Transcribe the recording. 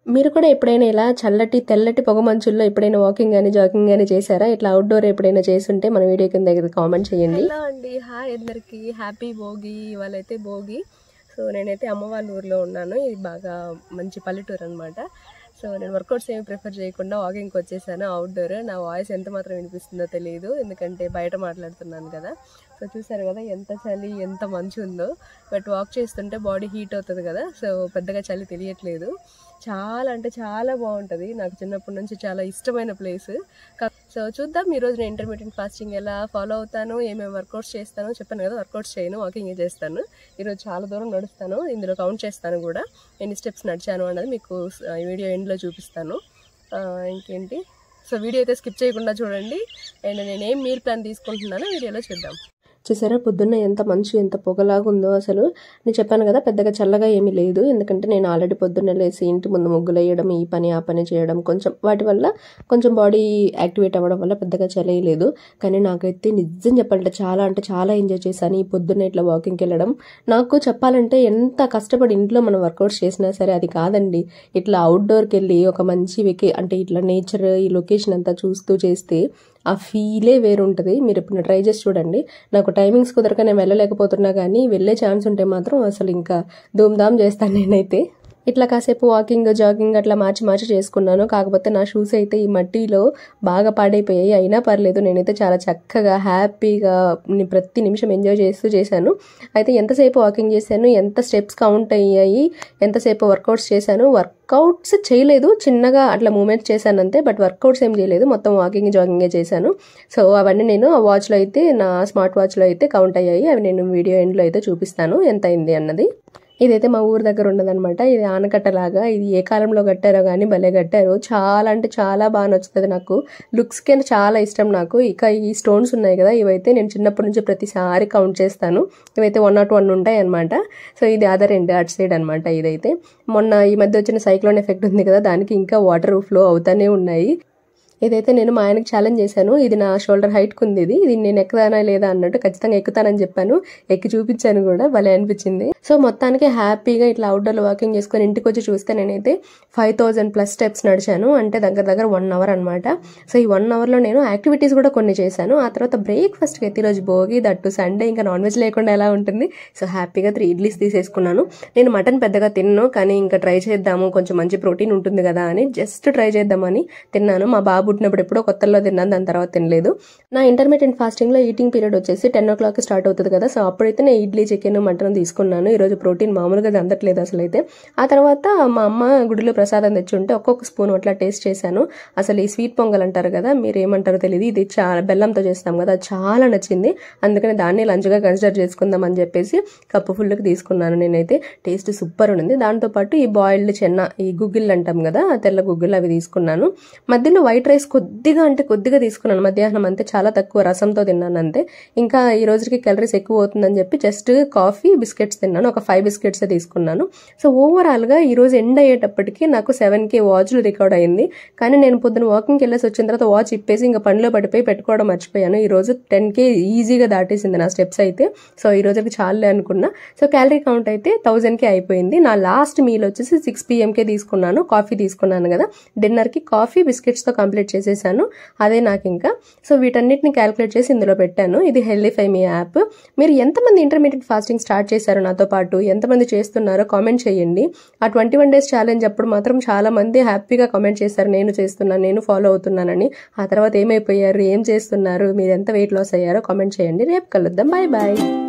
మీరు కూడా ఎప్పుడైనా ఇలా చల్లటి తెల్లటి పొగ మంచుల్లో ఎప్పుడైనా వాకింగ్ కానీ జాగింగ్ కానీ చేశారా ఇట్లా అవుట్డోర్ ఎప్పుడైనా చేస్తుంటే మన వీడియో కింద దగ్గర కామెంట్ చేయండి హలో అండి హాయ్ అందరికి హ్యాపీ భోగి ఇవాళైతే భోగి సో నేనైతే అమ్మ వాళ్ళ ఊర్లో ఉన్నాను ఇది బాగా మంచి పల్లెటూరు అనమాట సో నేను వర్కౌట్స్ ఏమి ప్రిఫర్ చేయకుండా వాకింగ్కి వచ్చేసాను అవుట్డోర్ నా వాయిస్ ఎంత మాత్రం వినిపిస్తుందో తెలియదు ఎందుకంటే బయట మాట్లాడుతున్నాను కదా సో చూసారు కదా ఎంత చలి ఎంత మంచు ఉందో బట్ వాక్ చేస్తుంటే బాడీ హీట్ అవుతుంది కదా సో పెద్దగా చలి తెలియట్లేదు చాలా అంటే చాలా బాగుంటుంది నాకు చిన్నప్పటి నుంచి చాలా ఇష్టమైన ప్లేస్ సో చూద్దాం ఈ రోజు నేను ఇంటర్మీడియట్ ఫాస్టింగ్ ఎలా ఫాలో అవుతాను ఏమేమి వర్కౌట్స్ చేస్తానో చెప్పాను కదా వర్కౌట్స్ చేయను వాకింగ్ చేస్తాను ఈరోజు చాలా దూరం నడుస్తాను ఇందులో కౌంట్ చేస్తాను కూడా ఎన్ని స్టెప్స్ నడిచాను అన్నది మీకు ఈ వీడియో ఎండ్లో చూపిస్తాను ఆ, ఇంకేంటి సో వీడియో అయితే స్కిప్ చేయకుండా చూడండి అండ్ నేను ఏం మీల్ ప్లాన్ తీసుకుంటున్నానో వీడియోలో చూద్దాం చూసారా పొద్దున్న ఎంత మంచు ఎంత పొగలాగా ఉందో అసలు నేను చెప్పాను కదా పెద్దగా చల్లగా ఏమీ లేదు ఎందుకంటే నేను ఆల్రెడీ పొద్దున్న లేసి ఇంటి ముందు ముగ్గులు వేయడం ఈ పని ఆ పని చేయడం కొంచెం వాటి వల్ల కొంచెం బాడీ యాక్టివేట్ అవ్వడం వల్ల పెద్దగా చలి లేదు కానీ నాకైతే నిజం చెప్పాలంటే చాలా అంటే చాలా ఎంజాయ్ చేశాను ఈ పొద్దున్న ఇట్లా వాకింగ్కి వెళ్ళడం నాకు చెప్పాలంటే ఎంత కష్టపడి ఇంట్లో మనం వర్కౌట్స్ చేసినా సరే అది కాదండి ఇట్లా అవుట్డోర్కి వెళ్ళి ఒక మంచి వెకే అంటే ఇట్లా నేచర్ ఈ లొకేషన్ అంతా చూస్తూ చేస్తే ఆ ఫీలే వేరు ఉంటుంది మీరు ఇప్పుడు ట్రై చేసి చూడండి నాకు టైమింగ్స్ కుదరక నేను వెళ్ళలేకపోతున్నా కానీ వెళ్ళే ఛాన్స్ ఉంటే మాత్రం అసలు ఇంకా ధూమ్ధామ్ చేస్తాను నేనైతే ఇట్లా కాసేపు వాకింగ్ జాగింగ్ అట్లా మార్చి మార్చి చేసుకున్నాను కాకపోతే నా షూస్ అయితే ఈ మట్టిలో బాగా పాడైపోయాయి అయినా పర్లేదు నేనైతే చాలా చక్కగా హ్యాపీగా ని- ప్రతి నిమిషం ఎంజాయ్ చేస్తూ చేశాను అయితే ఎంతసేపు వాకింగ్ చేశాను ఎంత స్టెప్స్ కౌంట్ అయ్యాయి ఎంతసేపు వర్కౌట్స్ చేశాను వర్కౌట్స్ చేయలేదు చిన్నగా అట్లా మూమెంట్స్ చేశాను అంతే బట్ వర్కౌట్స్ ఏం చేయలేదు మొత్తం వాకింగ్ జాగింగే చేశాను సో అవన్నీ నేను ఆ వాచ్లో అయితే నా స్మార్ట్ వాచ్లో అయితే కౌంట్ అయ్యాయి అవి నేను వీడియో ఎండ్లో అయితే చూపిస్తాను ఎంత అయింది అన్నది ఇదైతే మా ఊరు దగ్గర ఉన్నదనమాట ఇది ఆనకట్టలాగా ఇది ఏ కాలంలో కట్టారో కానీ భలే కట్టారు చాలా అంటే చాలా బాగా నచ్చుతుంది నాకు లుక్స్ కింద చాలా ఇష్టం నాకు ఇక ఈ స్టోన్స్ ఉన్నాయి కదా ఇవైతే నేను చిన్నప్పటి నుంచి ప్రతిసారి కౌంట్ చేస్తాను ఇవైతే వన్ నాట్ వన్ ఉంటాయి అనమాట సో ఇది అదర్ ఎండ్ అటు సైడ్ అనమాట ఇదైతే మొన్న ఈ మధ్య వచ్చిన సైక్లోన్ ఎఫెక్ట్ ఉంది కదా దానికి ఇంకా వాటర్ ఫ్లో అవుతానే ఉన్నాయి ఇదైతే నేను మా ఆయనకి ఛాలెంజ్ చేశాను ఇది నా షోల్డర్ హైట్కి ఉంది ఇది ఇది నేను ఎక్కుతానా లేదా అన్నట్టు ఖచ్చితంగా ఎక్కుతానని చెప్పాను ఎక్కి చూపించాను కూడా భలే అనిపించింది సో మొత్తానికి హ్యాపీగా ఇట్లా అవుట్డోర్ వాకింగ్ చేసుకొని ఇంటికి వచ్చి చూస్తే నేనైతే ఫైవ్ థౌజండ్ ప్లస్ స్టెప్స్ నడిచాను అంటే దగ్గర దగ్గర వన్ అవర్ అనమాట సో ఈ వన్ అవర్లో నేను యాక్టివిటీస్ కూడా కొన్ని చేశాను ఆ తర్వాత బ్రేక్ఫాస్ట్కి అయితే ఈరోజు భోగి దట్టు సండే ఇంకా నాన్ వెజ్ లేకుండా ఎలా ఉంటుంది సో హ్యాపీగా త్రీ ఇడ్లీస్ తీసేసుకున్నాను నేను మటన్ పెద్దగా తిన్ను కానీ ఇంకా ట్రై చేద్దాము కొంచెం మంచి ప్రోటీన్ ఉంటుంది కదా అని జస్ట్ ట్రై చేద్దామని తిన్నాను మా బాబు పుట్టినప్పుడు ఎప్పుడో కొత్తలో తిన్నాను దాని తర్వాత తినలేదు నా ఇంటర్మీడియట్ ఫాస్టింగ్ లో ఈటింగ్ పీరియడ్ వచ్చేసి టెన్ ఓ క్లాక్ స్టార్ట్ అవుతుంది కదా సో అప్పుడైతే నేను ఇడ్లీ చికెన్ మటన్ తీసుకున్నాను ఈరోజు ప్రోటీన్ మామూలుగా అందట్లేదు అసలు అయితే ఆ తర్వాత మా అమ్మ గుడిలో ప్రసాదం తెచ్చుంటే ఒక్కొక్క స్పూన్ అట్లా టేస్ట్ చేశాను అసలు ఈ స్వీట్ పొంగల్ అంటారు కదా మీరు ఏమంటారో తెలియదు ఇది చాలా బెల్లంతో చేస్తాం కదా అది చాలా నచ్చింది అందుకని దాన్ని లంచ్గా కన్సిడర్ చేసుకుందాం అని చెప్పేసి కప్పు ఫుల్కి తీసుకున్నాను నేనైతే టేస్ట్ సూపర్ ఉంది దాంతో పాటు ఈ బాయిల్డ్ చెన్న ఈ గుగ్గిళ్ళు అంటాం కదా ఆ తెల్ల గుగ్గిళ్ళు అవి తీసుకున్నాను మధ్యలో వైట్ రైస్ కొద్దిగా అంటే కొద్దిగా తీసుకున్నాను మధ్యాహ్నం అంతే చాలా తక్కువ రసంతో తిన్నాను అంతే ఇంకా ఈ రోజుకి క్యాలరీస్ ఎక్కువ అవుతుందని చెప్పి జస్ట్ కాఫీ బిస్కెట్స్ తిన్నాను ఒక ఫైవ్ బిస్కెట్స్ తీసుకున్నాను సో ఓవరాల్గా ఈ రోజు ఎండ్ అయ్యేటప్పటికి నాకు సెవెన్ కే వాచ్లు రికార్డ్ అయింది కానీ నేను పొద్దున వాకింగ్కి వెళ్ళేసి వచ్చిన తర్వాత వాచ్ ఇప్పేసి ఇంకా పనిలో పడిపోయి పెట్టుకోవడం మర్చిపోయాను ఈ రోజు టెన్ కే ఈజీగా దాటేసింది నా స్టెప్స్ అయితే సో ఈ రోజుకి చాలే అనుకున్నా సో క్యాలరీ కౌంట్ అయితే థౌజండ్ కే అయిపోయింది నా లాస్ట్ మీల్ వచ్చేసి సిక్స్ కే తీసుకున్నాను కాఫీ తీసుకున్నాను కదా డిన్నర్ కి కాఫీ బిస్కెట్స్ తో కంప్లీట్ చేసేసాను అదే నాకు ఇంకా సో వీటన్నిటిని క్యాలిక్యులేట్ చేసి ఇందులో పెట్టాను ఇది హెల్దీ ఫై మీ యాప్ మీరు ఎంతమంది ఇంటర్మీడియట్ ఫాస్టింగ్ స్టార్ట్ చేశారో నాతో పాటు ఎంతమంది చేస్తున్నారో కామెంట్ చేయండి ఆ ట్వంటీ వన్ డేస్ ఛాలెంజ్ అప్పుడు మాత్రం చాలా మంది హ్యాపీగా కామెంట్ చేశారు నేను చేస్తున్నాను నేను ఫాలో అవుతున్నానని ఆ తర్వాత ఏమైపోయారు ఏం చేస్తున్నారు మీరు ఎంత వెయిట్ లాస్ అయ్యారో కామెంట్ చేయండి రేపు కలుద్దాం బాయ్ బాయ్